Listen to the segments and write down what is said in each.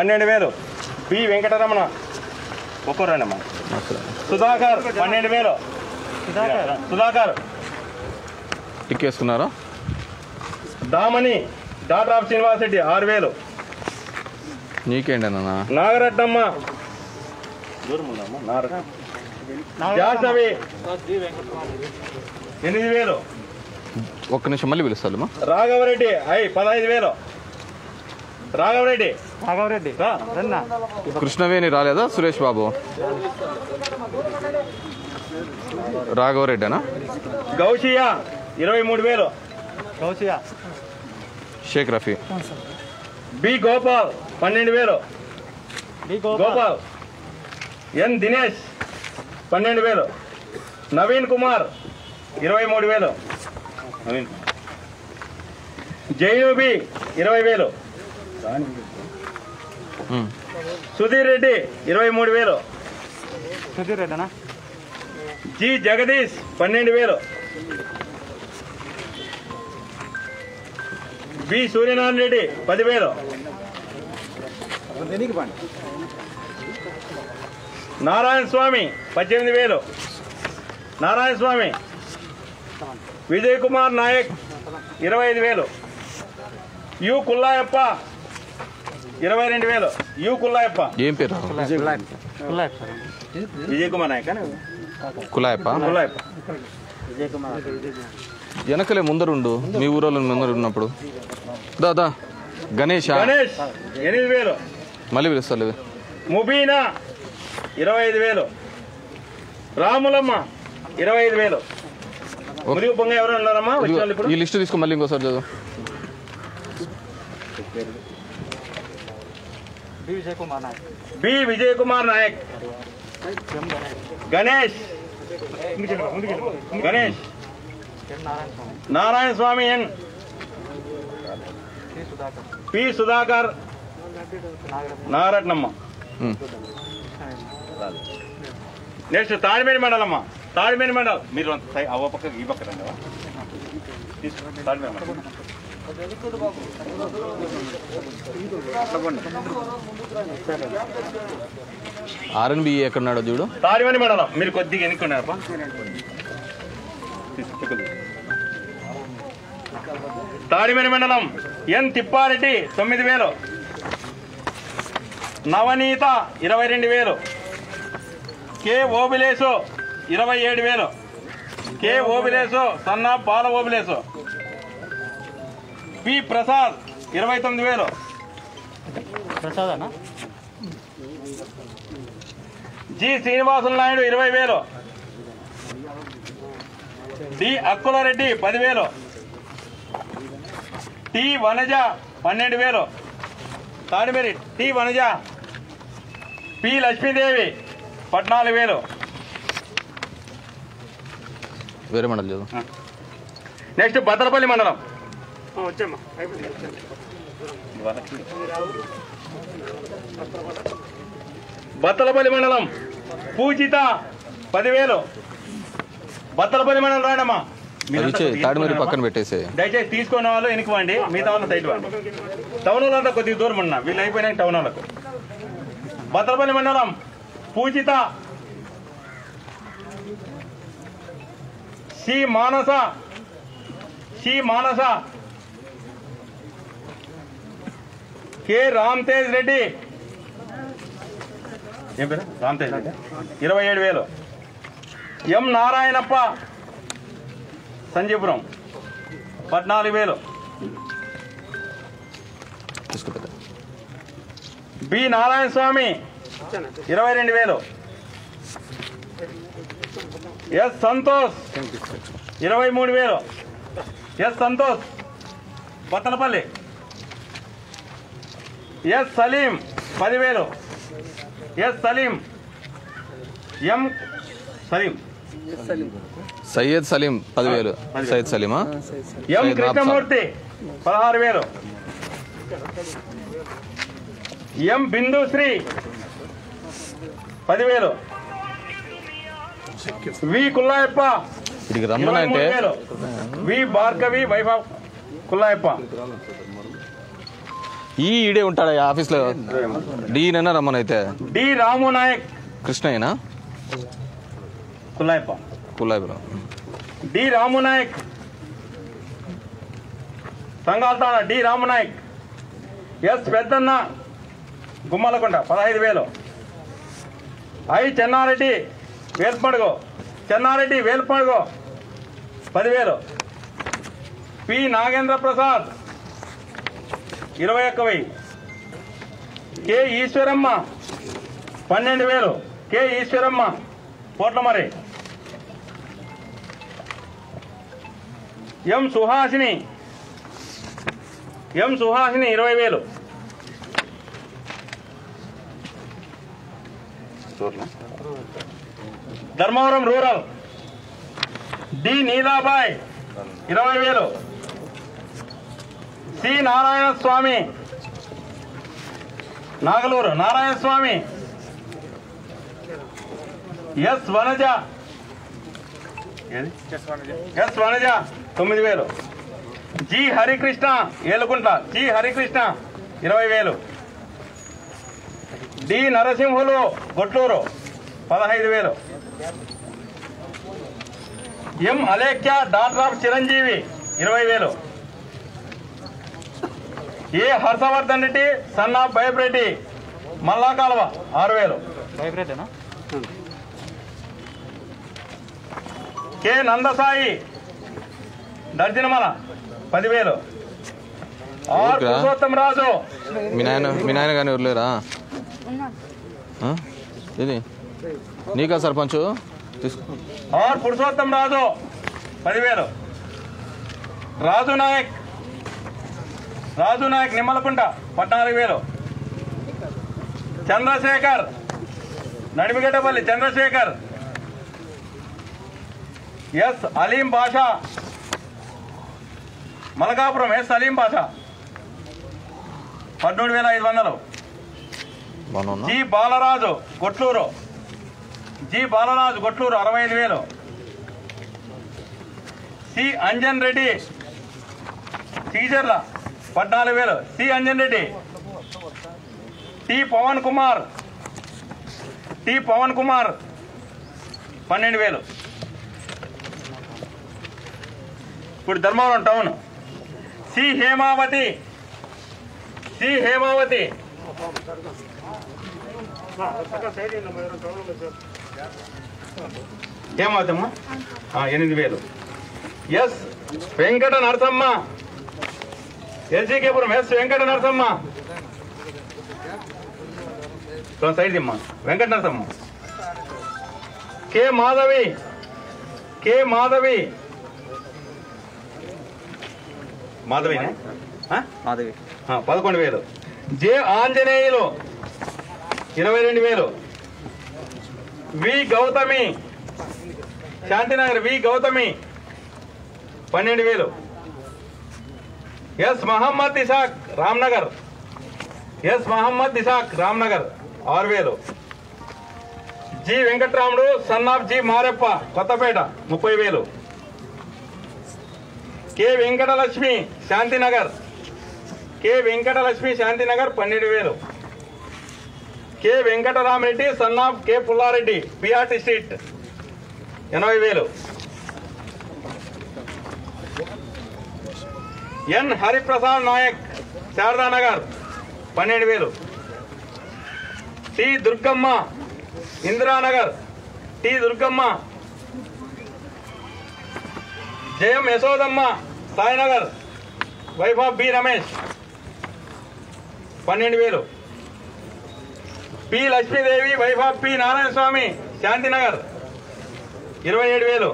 పన్నెండు వేలు బి వెంకటరమణ ఒక్కరండమ్మా సుధాకర్ పన్నెండు వేలు సుధాకర్ టిక్ వేసుకున్నారా దామని డాక్టర్ ఆఫ్ శ్రీనివాస్ రెడ్డి ఆరు వేలు నీకేంటి అన్న నాగరత్నమ్మ దూరం ఉందమ్మా నాగరత్న జాహ్నవి ఎనిమిది వేలు ఒక్క నిమిషం మళ్ళీ పిలుస్తాను రాఘవరెడ్డి అయి పదహైదు వేలు రాఘవరెడ్డి రాఘవరెడ్డి రా. రన్నా కృష్ణవేణి రాలేదా సురేష్ బాబు రాఘవరెడ్డనా గౌషియా ఇరవై మూడు వేలు కౌశియా షేక్ రఫీ బి గోపాల్ పన్నెండు వేలు డి గోపాల్ గోపాల్ ఎన్ దినేష్ పన్నెండు వేలు నవీన్ కుమార్ ఇరవై మూడు వేలు నవీన్ జైనుబి ఇరవై వేలు ఉమ్. సుధీర్ రెడ్డి ఇరవై మూడు వేలు సుధీర్ రెడ్డనా జి జగదీష్ పన్నెండు వేలు బి సూర్యనారాయణ రెడ్డి పదివేలు నారాయణ స్వామి పద్దెనిమిది వేలు నారాయణ స్వామి విజయ్ కుమార్ నాయక్ ఇరవై ఐదు వేలు యు కుల్లాయప్ప ఇరవై రెండు వేలు యు కుల్లాయప్ప ఏం పేరు కుల్లాయప్ సార్ విజయ్ కుమార్ నాయక్ కులాయప్ప కుల్లాయప్ప వెనకలే ముందరుండు మీ ఊరోళ్ళు ముందర ఉన్నప్పుడు దా దా గణేష్ గణేష్ ఎనిమిది వేలు మళ్ళీ పిలుస్తాను ముబీనా ఇరవై ఐదు వేలు రాములమ్మ ఇరవై ఐదు వేలు ముదిగు పొంగ ఎవరు ఉన్నారమ్మా వచ్చిన వాళ్ళు ఇప్పుడు ఈ లిస్ట్ తీసుకో మళ్ళీ ఇంకోసారి చదువు B Vijay Kumar Naik B Vijay Kumar Naik Ganesh Ganesh N Narayana Swamy Narayana Swamy N C Sudhakar P Sudhakar Nagaratna Nagaratnamma um. Next Tadimeni Mandalamma Tadimeni Mandal మీరు సై- అవ్వ పక్క ఈ పక్క రండి అవ్వ. తీసుకో, తాడిమేని మండలం ఆర్ఎన్బి ఎక్కడున్నాడో చూడు తాడిమేని మండలం మీరు కొద్దిగా ఎన్నుకున్నారప్ప తాడిమేని మండలం ఎన్ తిప్పారెడ్డి తొమ్మిది వేలు నవనీత ఇరవై రెండు వేలు కె ఓబిలేసు ఇరవై ఏడు వేలు కె ఓబిలేసు సన్న పాల ఓబిలేసు పి ప్రసాద్ ఇరవై తొమ్మిది వేలు ప్రసాద్ అన్న జి శ్రీనివాసులు నాయుడు ఇరవై వేలు డి అక్కులారెడ్డి పదివేలు టి వనజ పన్నెండు వేలు తాడిమేరి టి వనజ పి లక్ష్మీదేవి పద్నాలుగు వేలు వేరే మండలి చదువు నెక్స్ట్ భద్రపల్లి మండలం బత్తలపల్లి మండలం పూజిత పదివేలు బత్తలపల్లి మండలం రాడమ్మా అది ఇచ్చే తాడిమరి పక్కన పెట్టేసే దయచేసి తీసుకున్న వాళ్ళు వెనుకవండి మిగతా వాళ్ళు సైడ్ వండి టౌన్ వాళ్ళంతా కొద్దిగా దూరం ఉన్నా వీళ్ళు అయిపోయినాక టౌన్ వాళ్ళకు భద్రపల్లి మండలం Poojitha C Manasa C Manasa K Ram Tej Reddy ఏం పేరు రామ్ తేజ్ రెడ్డి ఇరవై ఏడు వేలు ఎం నారాయణప్ప సంజీపురం పద్నాలుగు వేలు తీసుకుంటా బి నారాయణ స్వామి ఇరవై రెండు వేలు ఎస్ సంతోష్ ఇరవై మూడు వేలు ఎస్ సంతోష్ బత్తలపల్లి ఎస్ సలీం పదివేలు ఎస్ సలీం ఎం సలీం సయ్యద్ సలీం పదివేలు సయ్యద్ సలీమా ఎం సయ్యద్ కృష్ణమూర్తి పదహారు వేలు ఎం బిందుశ్రీ పదివేలు వి కుల్లాయప్ప ఇడికి ఇరవై రమ్మనంటే మూడు వేలు వి భార్గవి వైభవ్ కుల్లాయప్ప ఈ ఈడే ఉంటాడా ఈ ఆఫీస్లో డీనైనా రమ్మని అయితే డి రాము నాయక్ కృష్ణయ్యనా కులాయప్ప కులాయిపురం డి రాము నాయక్ సంఘాలతాడ డి రాము నాయక్ ఎస్ పెద్దన్న గుమ్మలకొండ పదహైదు వేలు ఐ చెన్నారెడ్డి వేల్పడుగో చెన్నారెడ్డి వేల్పడుగో పదివేలు పి నాగేంద్ర ప్రసాద్ ఇరవై ఒక్క వెయ్యి కె ఈశ్వరమ్మ పన్నెండు వేలు K Eswaramma Potlamari M Suhasini M Suhasini ఇరవై వేలు ధర్మవరం రూరల్ డి నీలాబాయ్ ఇరవై వేలు సి నారాయణ స్వామి నాగలూరు నారాయణ స్వామి ఎస్ వనజ ఏది ఎస్ వనజ తొమ్మిది వేలు జి హరికృష్ణ ఏలుకుంట జి హరికృష్ణ ఇరవై వేలు డి నరసింహులు గొట్లూరు పదహైదు వేలు M Alekhya doctor of Chiranjeevi ఇరవై వేలు A Harshavardhan Reddy son of Baibreddy Malla కాలువ ఆరు వేలు వైబ్రేటేనా కె నందసాయి దర్జనమల పదివేలు ఆర్ ఊరికా? పురుషోత్తం రాజు మీ నాయన మీ నాయన కానీ ఎవరు లేరా ఆ? ఇది నీకా సర్పంచ్ తీసుకో ఆర్ పురుషోత్తం రాజు పదివేలు రాజు నాయక్ రాజు నాయక్ నిమ్మలకుంట పద్నాలుగు వేలు చంద్రశేఖర్ నడిమిగడ్డపల్లి చంద్రశేఖర్ ఎస్ అలీం బాషా మలకాపురం ఎస్ అలీం బాషా పద్మూడు వేల ఐదు వందలు బాగున్నా జి బాలరాజు కొట్లూరు జి బాలరాజు కొట్లూరు అరవై ఐదు వేలు సి అంజన్ రెడ్డి టీచర్ల పద్నాలుగు వేలు C Anjan Reddy T Pavan Kumar T Pavan Kumar పన్నెండు వేలు ఇప్పుడు Dharmavaram town C Hemavathi C Hemavathi ఏమవుతమ్మా ఆ, ఎనిమిది వేలు ఎస్ వెంకట నరసమ్మ ఎల్సీకేపురం ఎస్ వెంకట నరసమ్మ కొంచెం సైడ్ దిమ్మా వెంకట నరసమ్మ కె మాధవి కె మాధవి మాధవినే ఆ? మాధవి ఆ, పదకొండు వేలు జే ఆంజనేయులు ఇరవై రెండు వేలు వి గౌతమి శాంతినగర్ వి గౌతమి పన్నెండు వేలు ఎస్ మహమ్మద్ ఇసాక్ రామ్నగర్ ఎస్ మహమ్మద్ ఇసాక్ రామ్నగర్ ఆరు వేలు G Venkatramudu son of G Mareppa Kothapeta ముప్పై వేలు కె వెంకటలక్ష్మి శాంతినగర్ కె వెంకటలక్ష్మి శాంతినగర్ పన్నెండు వేలు K Venkataramareddy son of K Pullareddy PRT street ఎనభై వేలు ఎన్ హరిప్రసాద్ నాయక్ శారదానగర్ పన్నెండు వేలు T Durgamma Indiranagar T Durgamma Jayam Yashodamma Sainagar wife of B Ramesh పన్నెండు వేలు P Lakshmidevi wife of P Narayana Swamy Shanthinagar ఇరవై ఏడు వేలు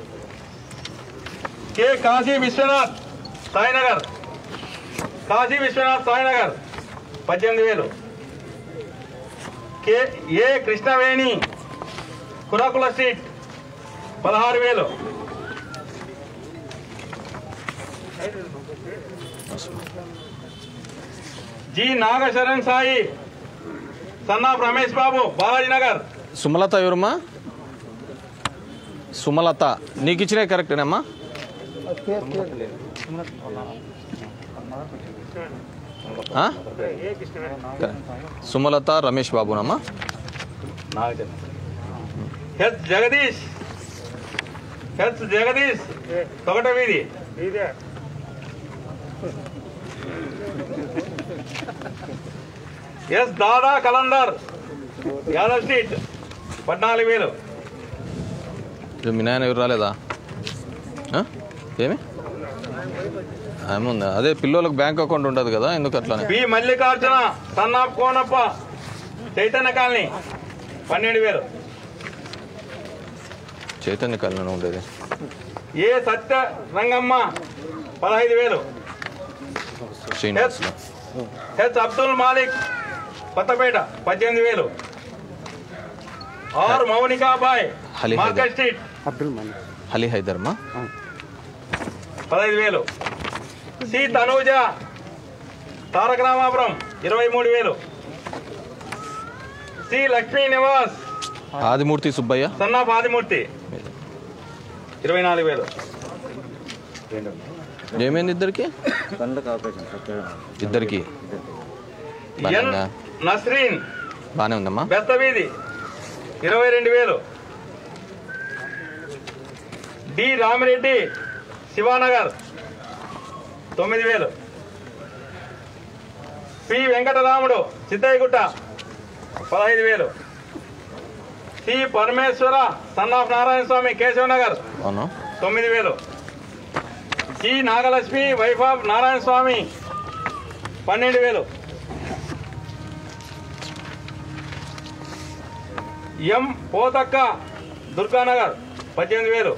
కె కాశీ విశ్వనాథ్ సాయినగర్ కాశీ విశ్వనాథ్ సాయినగర్ పద్దెనిమిది వేలు K A Krishnaveni Kurakula street పదహారు వేలు జి నాగశరణ్ సాయి సన్నాఫ్ రమేష్ బాబు బాలాజీ నగర్ సుమలత ఎవరమ్మా సుమలత నీకు ఇచ్చినా కరెక్టేనమ్మా ఆ? సుమలత రమేష్ బాబునమ్మా నాగచంద్ర హెచ్ జగదీష్ హెచ్ జగదీష్ తొగట వీధి ఎస్ దాదా కలందర్ యాదవ్ స్ట్రీట్ పద్నాలుగు వేలు ఇది మీ నాయన ఎవరు రాలేదా ఆ? ఏమి ఏముందా అదే పిల్లలకు బ్యాంక్ అకౌంట్ ఉంటుంది కదా ఎందుకు అట్లానే B Mallikarjuna son of Konappa Chaitanya colony పన్నెండు వేలు చైతన్య కళ్యాణ్ ఉండేది ఏ సత్య రంగమ్మ పదహైదు వేలు శ్రీనివాస్లో హెచ్ అబ్దుల్ మాలిక్ కొత్తపేట పద్దెనిమిది వేలు R Mounikabai Hali market street Hali హైదర్మా పదహైదు వేలు సి తనూజ తారక రామాపురం ఇరవై మూడు వేలు సి లక్ష్మీ నివాస్ ఆదిమూర్తి సుబ్బయ్య సన్నా ఆదిమూర్తి ఇరవై నాలుగు వేలు ఏమైంది ఇద్దరికి ఇద్దరికి బానే ఎన్ ఉందా? నస్రీన్ బాగానే ఉందమ్మా బెస్త వీధి ఇరవై రెండు వేలు డి రామిరెడ్డి శివానగర్ తొమ్మిది వేలు పి వెంకటరాముడు చిత్తయ్యగుట్ట పదహైదు వేలు C Parameswara son of Narayana Swamy Keshavanagar అవును తొమ్మిది వేలు G Nagalakshmi wife of Narayana Swamy పన్నెండు వేలు ఎం పోతక్క దుర్గానగర్ పద్దెనిమిది వేలు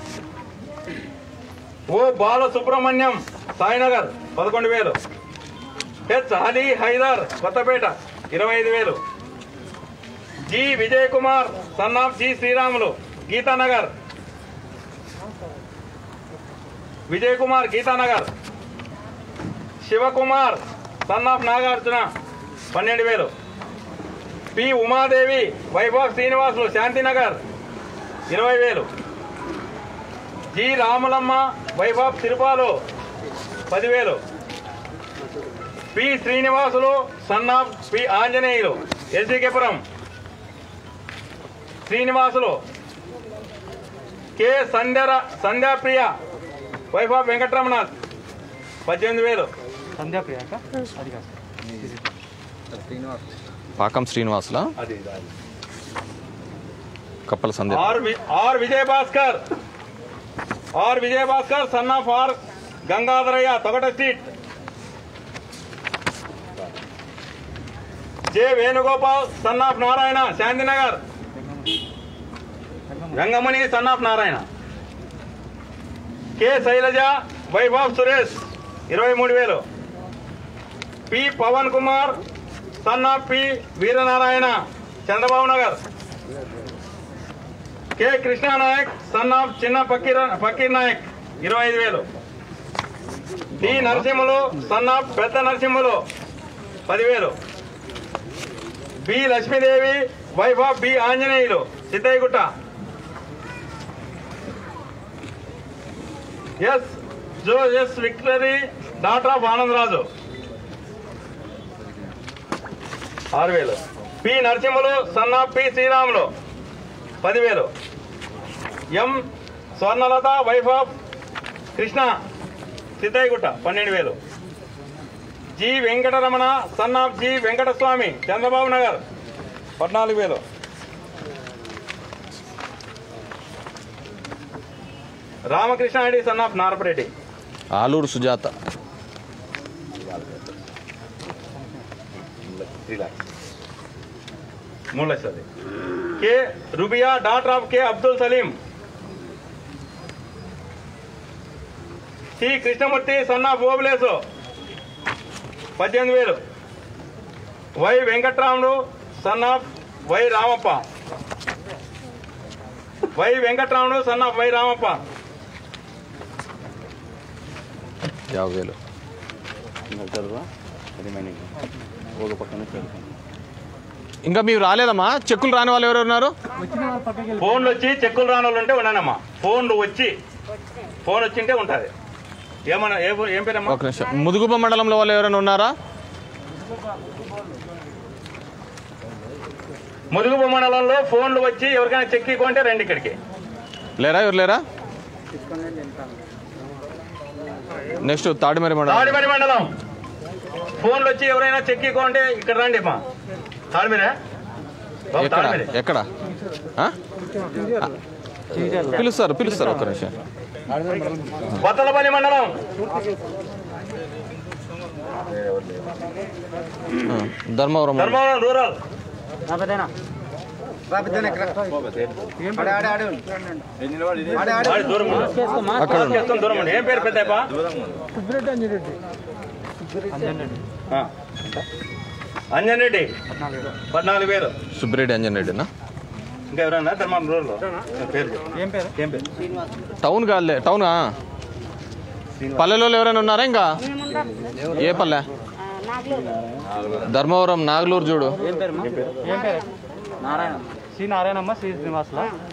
ఓ బాల సుబ్రహ్మణ్యం సాయినగర్ పదకొండు వేలు హెచ్ అలీ హైదర్ కొత్తపేట ఇరవై ఐదు వేలు G Vijay Kumar son of G Sriramulu Geethanagar Vijay Kumar Geethanagar Sivakumar son of Nagarjuna పన్నెండు వేలు పి ఉమాదేవి వైభవ్ శ్రీనివాసులు శాంతినగర్ ఇరవై వేలు జి రాములమ్మ వైభవ్ తిరుపాలు పదివేలు P Srinivasulu son of P Anjaneyulu ఎస్డికెపురం శ్రీనివాసులు కె సంధ్యర సంధ్యాప్రియ వైఫ్ ఆఫ్ వెంకటరమణ పద్దెనిమిది వేలు సంధ్యా ప్రియాక అది కాదు పాకం శ్రీనివాసులా అది కప్పల సంధ్య ఆర్ వి- R Vijaya Bhaskar R Vijaya Bhaskar son of R Gangadharaiah Togata street J Venugopal son of Narayana Shanthinagar Gangamani son of Narayana K Shailaja Vaibhav Suresh ఇరవై మూడు వేలు P Pavan Kumar son of P Veeranarayana Chandrababu Nagar K Krishna Naik son of Chinna Fakir ఫకీర్ Naik ఇరవై ఐదు వేలు డి నరసింహులు సన్ ఆఫ్ పెద్ద నరసింహులు పదివేలు B Lakshmidevi wife of B Anjaneyulu Siddaiahgutta S Jo S Victory daughter of Anandaraju ఆరు వేలు P Narasimhulu son of P Sriramulu పదివేలు M Swarnalatha wife of Krishna Siddaiahgutta పన్నెండు వేలు G Venkataramana son of G Venkataswamy Chandrababu Nagar పద్నాలుగు వేలు రామకృష్ణ రెడ్డి సన్ ఆఫ్ నారపరెడ్డి ఆలూరు సుజాత మూడు లక్షలు K Rubiya daughter of K Abdul Saleem C Krishnamurthy son of Obulesu పద్దెనిమిది వేలు Y Venkatramudu son of Y Ramappa Y Venkatramudu son of Y Ramappa యాభై వేలు ఇంకా మీరు రాలేదమ్మా చెక్కులు రాని వాళ్ళు ఎవరు ఉన్నారు ఫోన్లు వచ్చి చెక్కులు రాని వాళ్ళు ఉంటే ఉండనమ్మా ఫోన్లు వచ్చి ఫోన్ వచ్చింటే ఉంటుంది ఏమన్నా ఏ ఏం పేరమ్మా ఒక నిమిషం ముదుగుప మండలంలో వాళ్ళు ఎవరైనా ఉన్నారా ముదుగుపు మండలంలో ఫోన్లు వచ్చి ఎవరికైనా చెక్ కొంటే రండి ఇక్కడికి లేరా ఎవరు లేరా నెక్స్ట్ తాడిమరి మండలం తాడిమరి మండలం ఫోన్లు వచ్చి ఎవరైనా చెక్ కొంటే ఇక్కడ రండి మా తాడిమరే బాబు, ఎక్కడ తాడిమరే ఎక్కడ ఆ? పిలుస్తారు పిలుస్తారు ఒక్క నిమిషం బత్తలపల్లి మండలం ఆ, ధర్మవరం మండలం. ధర్మవరం రూరల్ ఆడి దూరం ఉండు. అక్కడ ఉండు. చేస్తాం దూరం ఉండు. ఏం పేరు పెద్దప్ప ఆ. అంజన్ రెడ్డి పద్నాలుగు వేలు సుబ్బిరెడ్డి అంజన్ రెడ్డినా ఇంకా ఎవరైనా ధర్మవరం రూరల్ పేరు చెప్పు. ఏం పేరు ఏం పేరు టౌన్ కాదులే టౌనా పల్లెలో ఎవరైనా ఉన్నారా ఇంకా ఏ పల్లె ధర్మవరం నాగలూరు చూడు ఏం పేరు ఏం పేరు నారాయణ శ్రీ నారాయణమ్మ శ్రీ శ్రీనివాసుల